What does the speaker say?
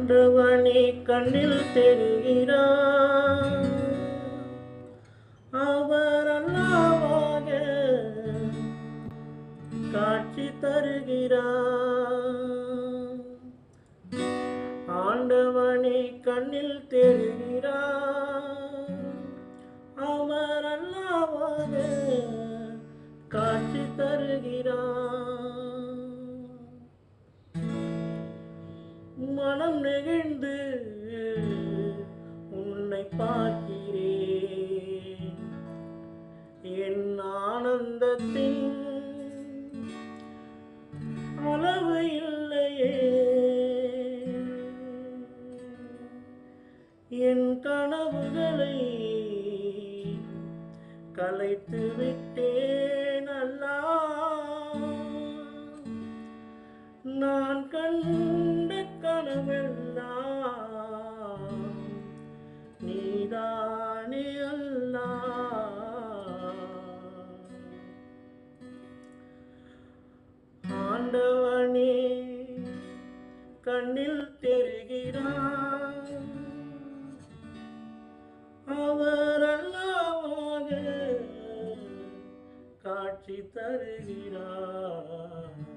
ஆண்டவனே கண்ணில் தெரிகிறார் அவர் அல்லாவாக காட்சி தருகிறார் ஆண்டவனே கண்ணில் தெரிகிறார் அவர் அல்லாவாக காட்சி தருகிறார் மனம் நெகிழ்ந்து உன்னை பார்க்கிறேன் என் ஆனந்தத்தின் அளவு இல்லையே என் கனவுகளை கலைத்து விட்டேன் அல்லா நான் கண்ட கனவெல்லாம் நீதானே அல்லா ஆண்டவனே கண்ணில் தெரிகிறார் அவர் அல்லாவாக காட்சி தருகிறார்